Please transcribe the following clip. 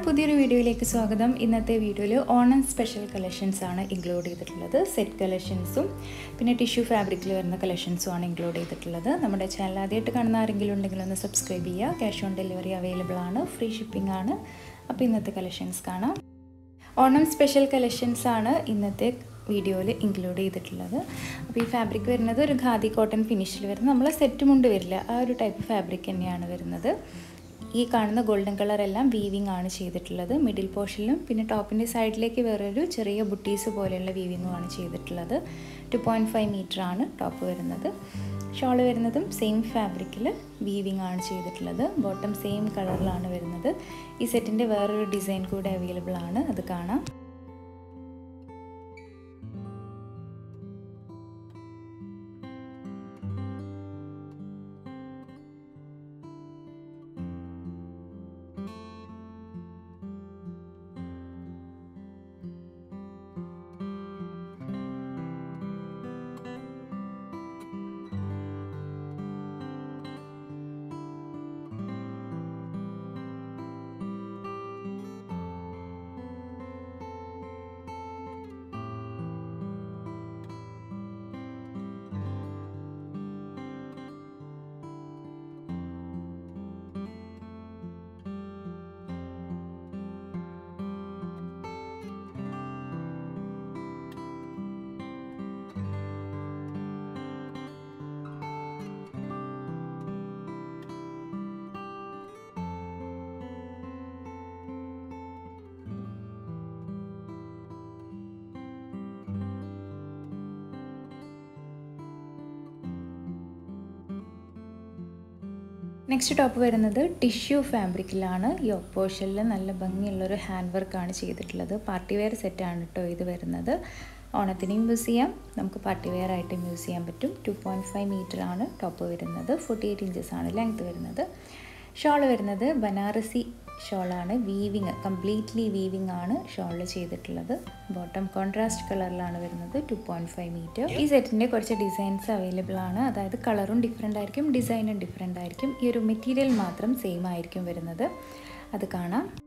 പുതിയൊരു വീഡിയോയിലേക്ക് സ്വാഗതം ഇന്നത്തെ വീഡിയോയിൽ ഓണം സ്പെഷ്യൽ കളക്ഷൻസ് ആണ് ഇൻക്ലൂഡ് ചെയ്തിട്ടുള്ളത് സെറ്റ് കളക്ഷൻസും പിന്നെ ടിഷ്യൂ ഫാബ്രിക്കിൽ വരുന്ന കളക്ഷൻസും ആണ് ഇൻക്ലൂഡ് ചെയ്തിട്ടുള്ളത് നമ്മുടെ ചാനൽ ആദ്യമായിട്ട് കാണുന്ന ആരെങ്കിലും ഉണ്ടെങ്കിൽ ഒന്ന് സബ്സ്ക്രൈബ് ചെയ്യുക ക്യാഷ് ഓൺ ഡെലിവറി അവൈലബിൾ ആണ് ഫ്രീ ഷിപ്പിംഗ് ആണ് അപ്പോൾ ഇന്നത്തെ കളക്ഷൻസ് കാണാം ഓണം സ്പെഷ്യൽ കളക്ഷൻസ് ആണ് ഇന്നത്തെ വീഡിയോയിൽ ഇൻക്ലൂഡ് ചെയ്തിട്ടുള്ളത് അപ്പോൾ ഈ ഫാബ്രിക് വരുന്നത് ഒരു ഖാദി കോട്ടൺ ഫിനിഷിൽ വരുന്നത് നമ്മൾ സെറ്റ് മുണ്ട് വരില്ല ആ ഒരു ടൈപ്പ് ഫാബ്രിക് തന്നെയാണ് വരുന്നത് ഈ കാണുന്ന ഗോൾഡൻ കളർ എല്ലാം വീവിങ് ആണ് ചെയ്തിട്ടുള്ളത് മിഡിൽ പോർഷനിലും പിന്നെ ടോപ്പിൻ്റെ സൈഡിലേക്ക് വേറൊരു ചെറിയ ബുട്ടീസ് പോലെയുള്ള വീവിങ്ങും ആണ് ചെയ്തിട്ടുള്ളത് ടു പോയിൻറ്റ് ഫൈവ് മീറ്റർ ആണ് ടോപ്പ് വരുന്നത് ഷോൾ വരുന്നതും സെയിം ഫാബ്രിക്കിൽ വീവിങ് ആണ് ചെയ്തിട്ടുള്ളത് ബോട്ടം സെയിം കളറിലാണ് വരുന്നത് ഈ സെറ്റിൻ്റെ വേറൊരു ഡിസൈൻ കൂടെ അവൈലബിൾ ആണ് അത് കാണാം നെക്സ്റ്റ് ടോപ്പ് വരുന്നത് ടിഷ്യൂ ഫാബ്രിക്കിലാണ് യോക്ക് പോർഷനിൽ നല്ല ഭംഗിയുള്ളൊരു ഹാൻഡ് വർക്കാണ് ചെയ്തിട്ടുള്ളത് പാർട്ടി വെയർ സെറ്റാണ് കേട്ടോ ഇത് വരുന്നത് ഓണത്തിനും യൂസ് ചെയ്യാം നമുക്ക് പാർട്ടി വെയർ ആയിട്ടും യൂസ് ചെയ്യാൻ പറ്റും ടു പോയിൻറ്റ് ഫൈവ് മീറ്റർ ആണ് ടോപ്പ് വരുന്നത് ഫോർട്ടി എയ്റ്റ് ഇഞ്ചസ് ആണ് ലെങ്ത് വരുന്നത് ഷോൾ വരുന്നത് ബനാറസി ഷോളാണ് വീവിങ് കംപ്ലീറ്റ്ലി വീവിങ് ആണ് ഷോളിൽ ചെയ്തിട്ടുള്ളത് ബോട്ടം കോൺട്രാസ്റ്റ് കളറിലാണ് വരുന്നത് ടു പോയിൻറ്റ് ഫൈവ് മീറ്റർ ഈ സെറ്റിൻ്റെ കുറച്ച് ഡിസൈൻസ് അവൈലബിൾ ആണ് അതായത് കളറും ഡിഫറെൻ്റ് ആയിരിക്കും ഡിസൈനും ഡിഫറെൻ്റ് ആയിരിക്കും ഈ ഒരു മെറ്റീരിയൽ മാത്രം സെയിം ആയിരിക്കും വരുന്നത് അത് കാണാം